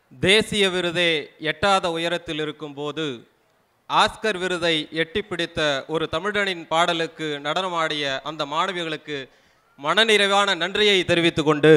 தேசிய விருதே எட்டாத உயரத்தில் இருக்கும்போது ஆஸ்கர் விருதை எட்டி பிடித்த ஒரு தமிழனின் பாடலுக்கு நடனமாடிய அந்த மாணவிகளுக்கு மனநிறைவான நன்றியை தெரிவித்துக் கொண்டு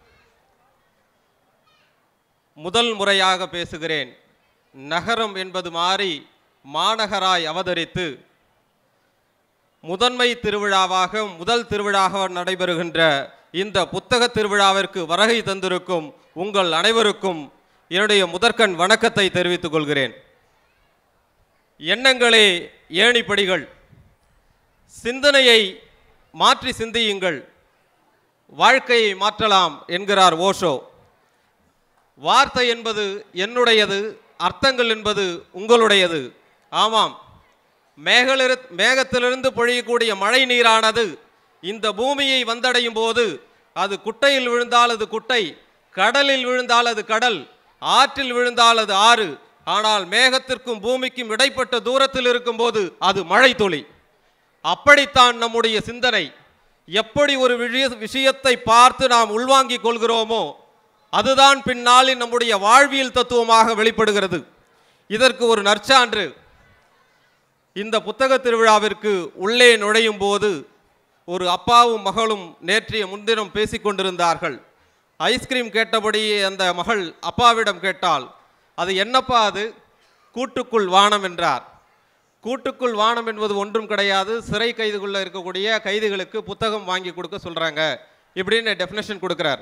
முதல் முறையாக பேசுகிறேன் நகரம் என்பது மாறி மாநகராய் அவதரித்து முதன்மை திருவிழாவாக முதல் திருவிழாவாக நடைபெறுகின்ற இந்த புத்தக திருவிழாவிற்கு வருகை தந்திருக்கும் உங்கள் அனைவருக்கும் என்னுடைய முதற்கண் வணக்கத்தை தெரிவித்துக் கொள்கிறேன் எண்ணங்களே ஏணிப்படிகள் சிந்தனையை மாற்றி சிந்தியுங்கள் வாழ்க்கையை மாற்றலாம் என்கிறார் ஓஷோ வார்த்தை என்பது என்னுடையது அர்த்தங்கள் என்பது உங்களுடையது ஆமாம் மேகலிரு மேகத்திலிருந்து பொழியக்கூடிய மழை நீரானது இந்த பூமியை வந்தடையும் போது அது குட்டையில் விழுந்தால் அது குட்டை கடலில் விழுந்தால் அது கடல் ஆற்றில் விழுந்தால் அது ஆறு ஆனால் மேகத்திற்கும் பூமிக்கும் இடைப்பட்ட தூரத்தில் இருக்கும்போது அது மழை துளி அப்படித்தான் நம்முடைய சிந்தனை எப்படி ஒரு விஷய- விஷயத்தை பார்த்து நாம் உள்வாங்கிக் கொள்கிறோமோ அதுதான் பின்னாளில் நம்முடைய வாழ்வியல் தத்துவமாக வெளிப்படுகிறது இதற்கு ஒரு நற்சான்று இந்த புத்தக திருவிழாவிற்கு உள்ளே நுழையும் போது ஒரு அப்பாவும் மகளும் நேற்றைய முன்தினம் பேசிக் கொண்டிருந்தார்கள் ஐஸ்கிரீம் கேட்டபடி அந்த மகள் அப்பாவிடம் கேட்டால் அது என்னப்பா அது கூட்டுக்குள் வானம் என்றார் கூட்டுக்குள் வானம் என்பது ஒன்றும் கிடையாது சிறை கைதுக்குள்ள இருக்கக்கூடிய கைதிகளுக்கு புத்தகம் வாங்கி கொடுக்க சொல்றாங்க இப்படின்னு டெஃபினேஷன் கொடுக்குறார்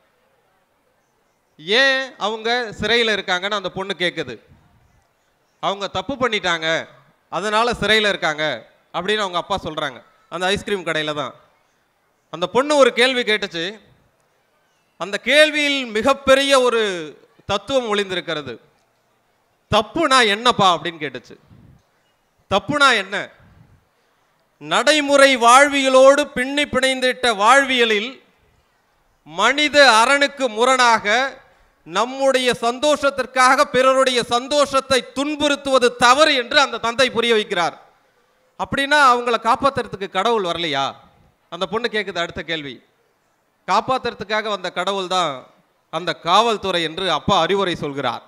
ஏன் அவங்க சிறையில் இருக்காங்கன்னு அந்த பொண்ணு கேட்குது அவங்க தப்பு பண்ணிட்டாங்க அதனால சிறையில் இருக்காங்க அப்படின்னு அவங்க அப்பா சொல்றாங்க அந்த ஐஸ்கிரீம் கடையில் தான் அந்த பொண்ணு ஒரு கேள்வி கேட்டுச்சு அந்த கேள்வியில் மிகப்பெரிய ஒரு தத்துவம் ஒளிந்திருக்கிறது தப்புனா என்னப்பா அப்படின்னு கேட்டுச்சு தப்புனா என்ன நடைமுறை வாழ்வியலோடு பின்னி பிணைந்திட்ட வாழ்வியலில் மனித அரணுக்கு முரணாக நம்முடைய சந்தோஷத்திற்காக பிறருடைய சந்தோஷத்தை துன்புறுத்துவது தவறு என்று அந்த தந்தை புரிய வைக்கிறார் அப்படின்னா அவங்கள காப்பாத்துறதுக்கு கடவுள் வரலையா அந்த பொண்ணு கேட்குது அடுத்த கேள்வி காப்பாத்துறதுக்காக வந்த கடவுள் தான் அந்த காவல்துறை என்று அப்பா அறிவுரை சொல்கிறார்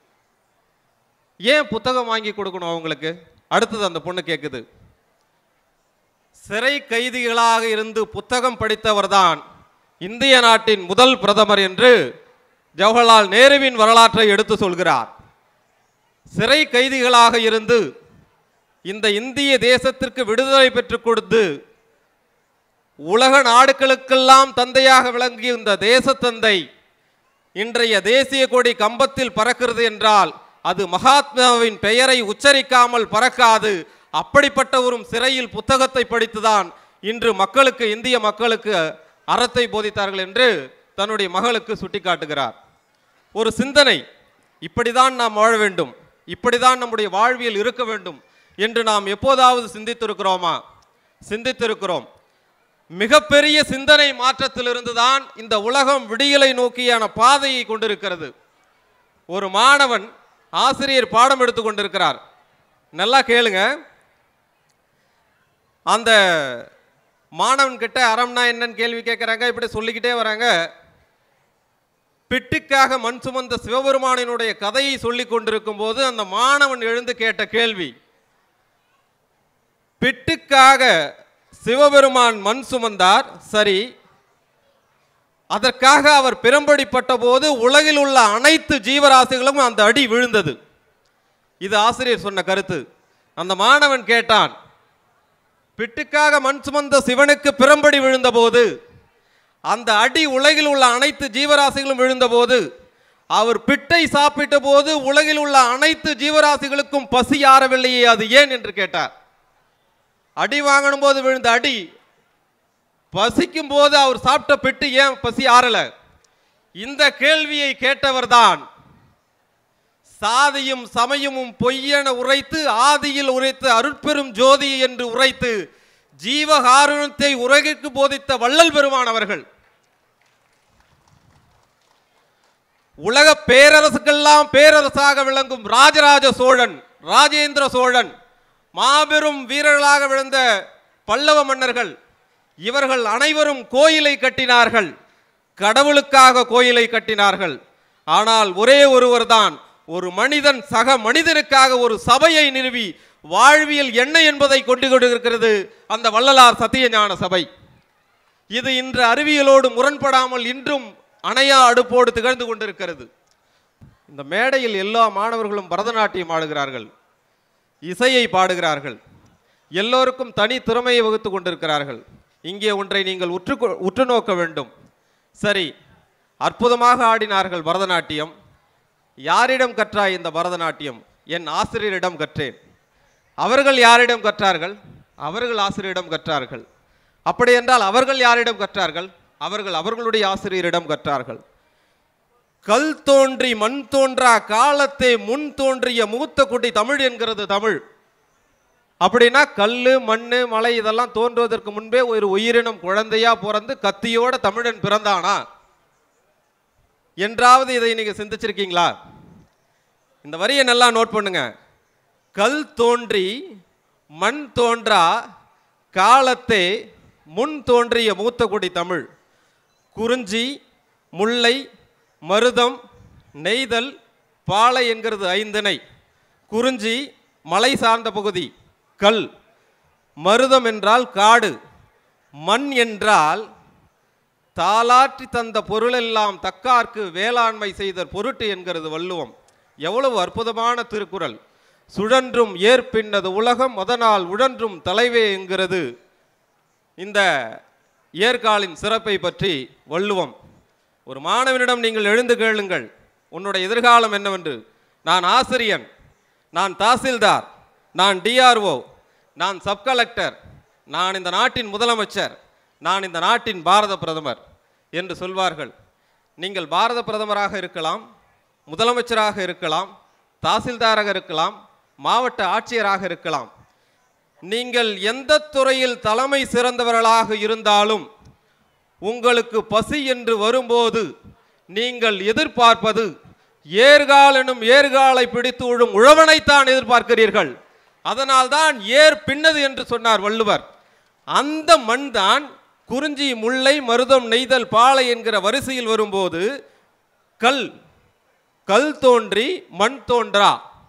ஏன் புத்தகம் வாங்கி கொடுக்கணும் அவங்களுக்கு அடுத்தது அந்த பொண்ணு கேட்குது சிறை கைதிகளாக இருந்து புத்தகம் படித்தவர்தான் இந்திய நாட்டின் முதல் பிரதமர் என்று ஜவஹர்லால் நேருவின் வரலாற்றை எடுத்து சொல்கிறார் சிறை கைதிகளாக இருந்து இந்த இந்திய தேசத்திற்கு விடுதலை பெற்றுக் கொடுத்து உலக நாடுகளுக்கெல்லாம் தந்தையாக விளங்கிய இந்த தேசத்தந்தை இன்றைய தேசிய கொடி கம்பத்தில் பறக்கிறது என்றால் அது மகாத்மாவின் பெயரை உச்சரிக்காமல் பறக்காது அப்படிப்பட்ட ஒரு சிறையில் புத்தகத்தை படித்துதான் இன்று மக்களுக்கு இந்திய மக்களுக்கு அறத்தை போதித்தார்கள் என்று தன்னுடைய மகளுக்கு சுட்டிக்காட்டுகிறார் ஒரு சிந்தனை இப்படிதான் நாம் வாழ வேண்டும் இப்படிதான் நம்முடைய வாழ்வியல் இருக்க வேண்டும் என்று நாம் எப்போதாவது சிந்தித்திருக்கிறோமா சிந்தித்திருக்கிறோம் மிகப்பெரிய சிந்தனை மாற்றத்திலிருந்து தான் இந்த உலகம் விடியலை நோக்கியான பாதையை கொண்டிருக்கிறது ஒரு மாணவன் ஆசிரியர் பாடம் எடுத்து கொண்டிருக்கிறார் நல்லா கேளுங்க அந்த மாணவன் கிட்ட அறம்னா என்னன்னு கேள்வி கேட்குறாங்க இப்படி சொல்லிக்கிட்டே வராங்க பிட்டுக்காக மண் சுமந்த சிவபெருமானினுடைய கதையை சொல்லி கொண்டிருக்கும் போது அந்த மாணவன் எழுந்து கேட்ட கேள்வி பிட்டுக்காக சிவபெருமான் மண் சுமந்தார் சரி அதற்காக அவர் பிறம்படிப்பட்ட போது உலகில் உள்ள அனைத்து ஜீவராசிகளும் அந்த அடி விழுந்தது இது ஆசிரியர் சொன்ன கருத்து அந்த மாணவன் கேட்டான் பிட்டுக்காக மண் சுமந்த சிவனுக்கு பிறம்படி விழுந்தபோது அந்த அடி உலகில் உள்ள அனைத்து ஜீவராசிகளும் விழுந்தபோது அவர் பிட்டை சாப்பிட்ட போது உலகில் உள்ள அனைத்து ஜீவராசிகளுக்கும் பசி ஆறவில்லையே அது ஏன் என்று கேட்டார் அடி வாங்கணும் போது விழுந்த அடி பசிக்கும் போது அவர் சாப்பிட்ட பிட்டு ஏன் பசி ஆறல இந்த கேள்வியை கேட்டவர்தான் சாதியும் சமயமும் பொய்யென உரைத்து ஆதியில் உரைத்து அருட்பெரும் ஜோதி என்று உரைத்து ஜீவகாருண்யத்தை உலகிற்கு போதித்த வள்ளல் பெருமான் அவர்கள் உலக பேரரசுக்கெல்லாம் பேரரசாக விளங்கும் ராஜராஜ சோழன் ராஜேந்திர சோழன் மாபெரும் வீரர்களாக விழுந்த பல்லவ மன்னர்கள் இவர்கள் அனைவரும் கோயிலை கட்டினார்கள் கடவுளுக்காக கோயிலை கட்டினார்கள் ஆனால் ஒரே ஒருவர் தான் ஒரு மனிதன் சக மனிதனுக்காக ஒரு சபையை நிறுவி வாழ்வியல் என்ன என்பதை கொண்டு கொண்டிருக்கிறது அந்த வள்ளலார் சத்தியஞான சபை இது இன்று அறிவியலோடு முரண்படாமல் இன்றும் அணையா அடுப்போடு திகழ்ந்து கொண்டிருக்கிறது இந்த மேடையில் எல்லா மாணவர்களும் பரதநாட்டியம் ஆடுகிறார்கள் இசையை பாடுகிறார்கள் எல்லோருக்கும் தனி திறமையை வகுத்து கொண்டிருக்கிறார்கள் இங்கே ஒன்றை நீங்கள் உற்று கொ- உற்று நோக்க வேண்டும் சரி அற்புதமாக ஆடினார்கள் பரதநாட்டியம் யாரிடம் கற்றாய் இந்த பரதநாட்டியம் என் ஆசிரியரிடம் கற்றேன் அவர்கள் யாரிடம் கற்றார்கள் அவர்கள் ஆசிரியரிடம் கற்றார்கள் அப்படி என்றால் அவர்கள் யாரிடம் கற்றார்கள் அவர்கள் அவர்களுடைய ஆசிரியரிடம் கற்றார்கள் கல் தோன்றி மண் தோன்றா காலத்தே முன் தோன்றிய மூத்த குடி தமிழ் என்கிறது தமிழ் அப்படின்னா கல் மண் மலை இதெல்லாம் தோன்றுவதற்கு முன்பே ஒரு உயிரினம் குழந்தையா பிறந்து கத்தியோட தமிழன் பிறந்தானா என்றாவது இதை நீங்க சிந்திச்சிருக்கீங்களா இந்த வரியை நல்லா நோட் பண்ணுங்க கல் தோன்றி மண் தோன்றா காலத்தே முன் தோன்றிய மூத்த குடி தமிழ் குறிஞ்சி முல்லை மருதம் நெய்தல் பாலை என்கிறது ஐந்திணை குறிஞ்சி மலை சார்ந்த பகுதி கல் மருதம் என்றால் காடு மண் என்றால் தாலாற்றி தந்த பொருளெல்லாம் தக்கார்க்கு வேளாண்மை செய்த பொருட்டு என்கிறது வள்ளுவம் எவ்வளவு அற்புதமான திருக்குறள் சுழன்றும் ஏற்பின்னது உலகம் அதனால் உழன்றும் தலைவே என்கிறது இந்த ஏற்காலின் சிறப்பை பற்றி வள்ளுவம் ஒரு மாணவனிடம் நீங்கள் எழுந்து கேளுங்கள் உன்னுடைய எதிர்காலம் என்னவென்று நான் ஆசிரியன் நான் தாசில்தார் நான் டிஆர்ஓ நான் சப் கலெக்டர் நான் இந்த நாட்டின் முதலமைச்சர் நான் இந்த நாட்டின் பாரத பிரதமர் என்று சொல்வார்கள் நீங்கள் பாரத பிரதமராக இருக்கலாம் முதலமைச்சராக இருக்கலாம் தாசில்தாராக இருக்கலாம் மாவட்ட ஆட்சியராக இருக்கலாம் நீங்கள் எந்த துறையில் தலைமை சிறந்தவர்களாக இருந்தாலும் உங்களுக்கு பசி என்று வரும்போது நீங்கள் எதிர்பார்ப்பது ஏர்கால் எனும் ஏர்காலை பிடித்து விழும் உழவனைத்தான் எதிர்பார்க்கிறீர்கள் அதனால்தான் ஏர் பின்னது என்று சொன்னார் வள்ளுவர் அந்த மண் தான் குறிஞ்சி முல்லை மருதம் நெய்தல் பாலை என்கிற வரிசையில் வரும்போது கல் கல் தோன்றி மண் தோன்றா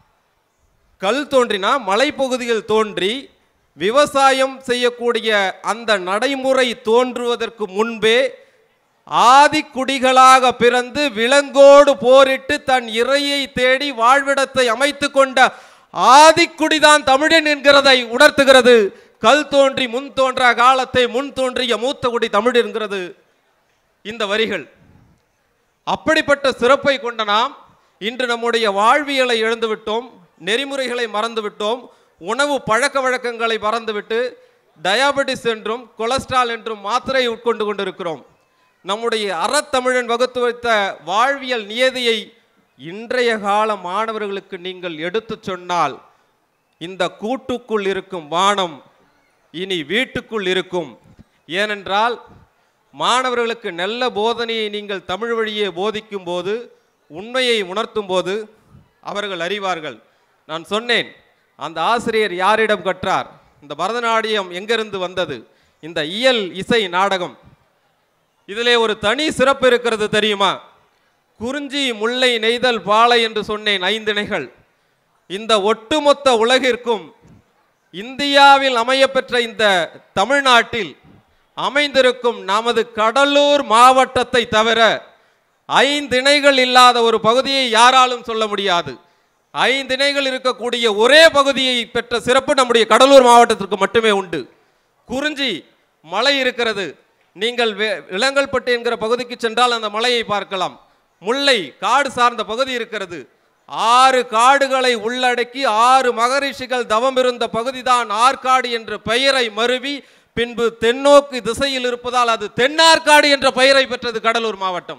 கல் தோன்றினா மலைப்பகுதியில் தோன்றி விவசாயம் செய்யக்கூடிய அந்த நடைமுறை தோன்றுவதற்கு முன்பே ஆதிக்குடிகளாக பிறந்து விலங்கோடு போரிட்டு தன் இறையை தேடி வாழ்விடத்தை அமைத்து கொண்ட ஆதிக்குடிதான் தமிழன் என்கிறதை உணர்த்துகிறது கல் தோன்றி முன் தோன்றா காலத்தை முன் தோன்றிய மூத்த குடி தமிழ் என்கிறது இந்த வரிகள் அப்படிப்பட்ட சிறப்பை கொண்ட நாம் இன்று நம்முடைய வாழ்வியலை இழந்துவிட்டோம் நெறிமுறைகளை மறந்துவிட்டோம் உணவு பழக்க வழக்கங்களை மறந்துவிட்டு டயாபெட்டிஸ் என்றும் கொலஸ்ட்ரால் என்றும் மாத்திரை உட்கொண்டு கொண்டிருக்கிறோம் நம்முடைய அறத்தமிழன் வகுத்து வைத்த வாழ்வியல் நியதியை இன்றைய கால மாணவர்களுக்கு நீங்கள் எடுத்துச் சொன்னால் இந்த கூட்டுக்குள் இருக்கும் வானம் இனி வீட்டுக்குள் இருக்கும் ஏனென்றால் மாணவர்களுக்கு நல்ல போதனையை நீங்கள் தமிழ் வழியே போதிக்கும் போது உண்மையை உணர்த்தும் போது அவர்கள் அறிவார்கள் நான் சொன்னேன் அந்த ஆசிரியர் யாரிடம் கற்றார் இந்த பரதநாட்டியம் எங்கிருந்து வந்தது இந்த இயல் இசை நாடகம் இதிலே ஒரு தனி சிறப்பு இருக்கிறது தெரியுமா குறிஞ்சி முல்லை நெய்தல் பாலை என்று சொன்னேன் ஐந்திணைகள் இந்த ஒட்டுமொத்த உலகிற்கும் இந்தியாவில் அமையப்பெற்ற இந்த தமிழ்நாட்டில் அமைந்திருக்கும் நமது கடலூர் மாவட்டத்தை தவிர ஐந்திணைகள் இல்லாத ஒரு பகுதியை யாராலும் சொல்ல முடியாது ஐந்திணைகள் இருக்கக்கூடிய ஒரே பகுதியை பெற்ற சிறப்பு நம்முடைய கடலூர் மாவட்டத்திற்கு மட்டுமே உண்டு குறிஞ்சி மலை இருக்கிறது நீங்கள் வே- இளங்கல்பட்டு என்கிற பகுதிக்கு சென்றால் அந்த மலையை பார்க்கலாம் முல்லை காடு சார்ந்த பகுதி இருக்கிறது ஆறு காடுகளை உள்ளடக்கி ஆறு மகரிஷிகள் தவம் இருந்த பகுதிதான் ஆற்காடு என்ற பெயரை மருவி பின்பு தென்னோக்கு திசையில் இருப்பதால் அது தென்னார்காடு என்ற பெயரை பெற்றது கடலூர் மாவட்டம்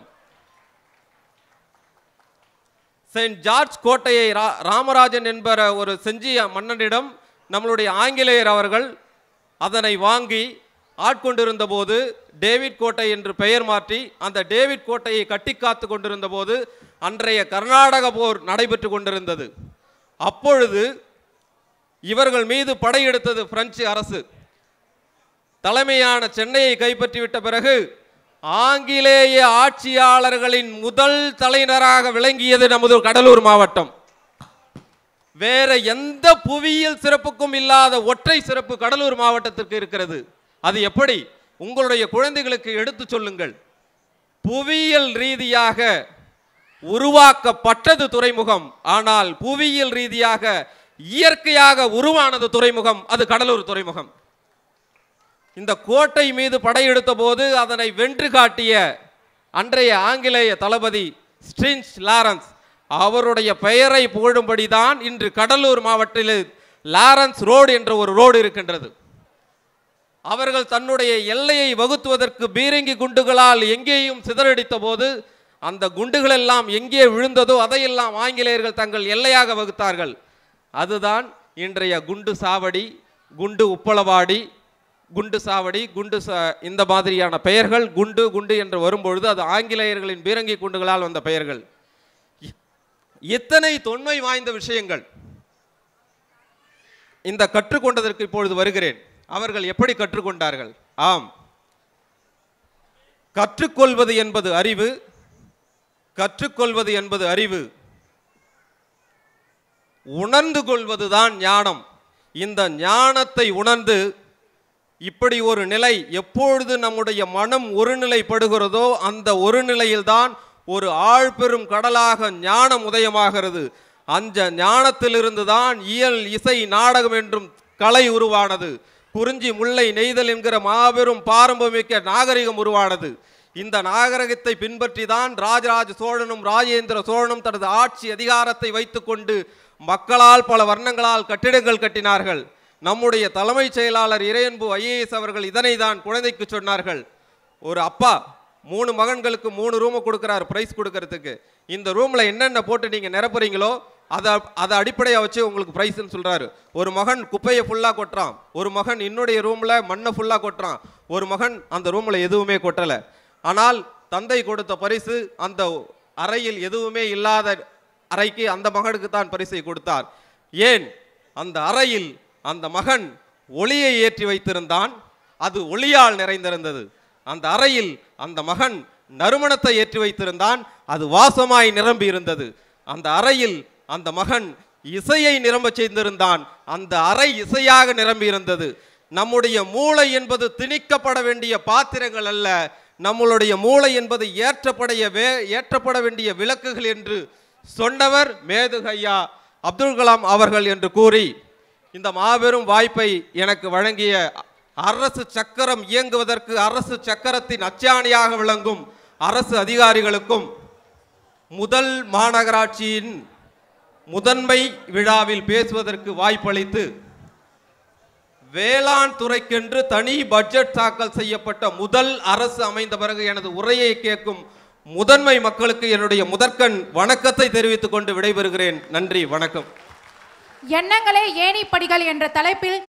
செயின்ட் ஜார்ஜ் கோட்டையை ரா- ராமராஜன் என்பற ஒரு செஞ்சிய மன்னனிடம் நம்மளுடைய ஆங்கிலேயர் அவர்கள் அதனை வாங்கி ஆட்கொண்டிருந்த போது டேவிட் கோட்டை என்று பெயர் மாற்றி அந்த டேவிட் கோட்டையை கட்டி காத்து கொண்டிருந்த போது அன்றைய கர்நாடக போர் நடைபெற்று கொண்டிருந்தது அப்பொழுது இவர்கள் மீது படையெடுத்தது பிரெஞ்சு அரசு தலைமையான சென்னையை கைப்பற்றிவிட்ட பிறகு ஆங்கிலேய ஆட்சியாளர்களின் முதல் தலைநராக விளங்கியது நமது கடலூர் மாவட்டம் வேற எந்த புவியியல் சிறப்புக்கும் இல்லாத ஒற்றை சிறப்பு கடலூர் மாவட்டத்திற்கு இருக்கிறது அது எப்படி உங்களுடைய குழந்தைகளுக்கு எடுத்து சொல்லுங்கள் புவியியல் ரீதியாக உருவாக்கப்பட்டது துறைமுகம் ஆனால் புவியியல் ரீதியாக இயற்கையாக உருவானது துறைமுகம் அது கடலூர் துறைமுகம் இந்த கோட்டை மீது படையெடுத்த போது அதனை வென்று காட்டிய அன்றைய ஆங்கிலேய தளபதி ஸ்ட்ரின்ஸ் லாரன்ஸ் அவருடைய பெயரை புகழும்படிதான் இன்று கடலூர் மாவட்டத்தில் லாரன்ஸ் ரோடு என்ற ஒரு ரோடு இருக்கின்றது அவர்கள் தன்னுடைய எல்லையை வகுத்துவதற்கு பீரங்கி குண்டுகளால் எங்கேயும் சிதறடித்த போது அந்த குண்டுகள் எல்லாம் எங்கே விழுந்ததோ அதையெல்லாம் ஆங்கிலேயர்கள் தங்கள் எல்லையாக வகுத்தார்கள் அதுதான் இன்றைய குண்டு சாவடி குண்டு உப்பளவாடி குண்டு சாவடி குண்டு சா இந்த மாதிரியான பெயர்கள் குண்டு குண்டு என்று வரும்பொழுது அது ஆங்கிலேயர்களின் பீரங்கி குண்டுகளால் வந்த பெயர்கள் இ- இத்தனை தொன்மை வாய்ந்த விஷயங்கள் இந்த கற்றுக்கொண்டதற்கு இப்பொழுது வருகிறேன் அவர்கள் எப்படி கற்றுக்கொண்டார்கள் ஆம் கற்றுக்கொள்வது என்பது அறிவு கற்றுக்கொள்வது என்பது அறிவு உணர்ந்து கொள்வதுதான் ஞானம் இந்த ஞானத்தை உணர்ந்து இப்படி ஒரு நிலை எப்பொழுது நம்முடைய மனம் ஒருநிலைப்படுகிறதோ அந்த ஒரு நிலையில்தான் ஒரு ஆழ்பெரும் கடலாக ஞானம் உதயமாகிறது அந்த ஞானத்திலிருந்து தான் இயல் இசை நாடகம் என்றும் கலை உருவானது குறிஞ்சி முல்லை நெய்தல் என்கிற மாபெரும் பாரம்பரியமிக்க நாகரிகம் உருவானது இந்த நாகரிகத்தை பின்பற்றி தான் ராஜராஜ சோழனும் ராஜேந்திர சோழனும் தனது ஆட்சி அதிகாரத்தை வைத்துக்கொண்டு மக்களால் பல வர்ணங்களால் கட்டிடங்கள் கட்டினார்கள் நம்முடைய தலைமைச் செயலாளர் இறையன்பு ஐஏஎஸ் அவர்கள் இதனை தான் குழந்தைக்கு சொன்னார்கள் ஒரு அப்பா மூணு மகன்களுக்கு மூணு ரூமை கொடுக்குறாரு ப்ரைஸ் கொடுக்கறதுக்கு இந்த ரூமில் என்னென்ன போட்டு நீங்கள் நிரப்புறீங்களோ அதை அதை அடிப்படையாக வச்சு உங்களுக்கு ப்ரைஸ்ன்னு சொல்கிறாரு ஒரு மகன் குப்பையை ஃபுல்லாக கொட்டுறான் ஒரு மகன் என்னுடைய ரூமில் மண்ணை ஃபுல்லாக கொட்டுறான் ஒரு மகன் அந்த ரூமில் எதுவுமே கொட்டலை ஆனால் தந்தை கொடுத்த பரிசு அந்த அறையில் எதுவுமே இல்லாத அறைக்கு அந்த மகனுக்கு தான் பரிசை கொடுத்தார் ஏன் அந்த அறையில் அந்த மகன் ஒளியை ஏற்றி வைத்திருந்தான் அது ஒளியால் நிறைந்திருந்தது அந்த அறையில் அந்த மகன் நறுமணத்தை ஏற்றி வைத்திருந்தான் அது வாசமாய் நிரம்பி இருந்தது அந்த அறையில் அந்த மகன் இசையை நிரம்ப செய்திருந்தான் அந்த அறை இசையாக நிரம்பி இருந்தது நம்முடைய மூளை என்பது திணிக்கப்பட வேண்டிய பாத்திரங்கள் அல்ல நம்மளுடைய மூளை என்பது ஏற்றப்படைய வே ஏற்றப்பட வேண்டிய விளக்குகள் என்று சொன்னவர் மேதுகையா அப்துல் கலாம் அவர்கள் என்று கூறி இந்த மாபெரும் வாய்ப்பை எனக்கு வழங்கிய அரசு சக்கரம் இயங்குவதற்கு அரசு சக்கரத்தின் அச்சாணியாக விளங்கும் அரசு அதிகாரிகளுக்கும் முதல் மாநகராட்சியின் முதன்மை விழாவில் பேசுவதற்கு வாய்ப்பளித்து வேளாண் துறைக்கென்று தனி பட்ஜெட் தாக்கல் செய்யப்பட்ட முதல் அரசு அமைந்த பிறகு எனது உரையை கேட்கும் முதன்மை மக்களுக்கு என்னுடைய முதற்கண் வணக்கத்தை தெரிவித்துக் கொண்டு விடைபெறுகிறேன் நன்றி வணக்கம் எண்ணங்களே ஏணிப்படிகள் என்ற தலைப்பில்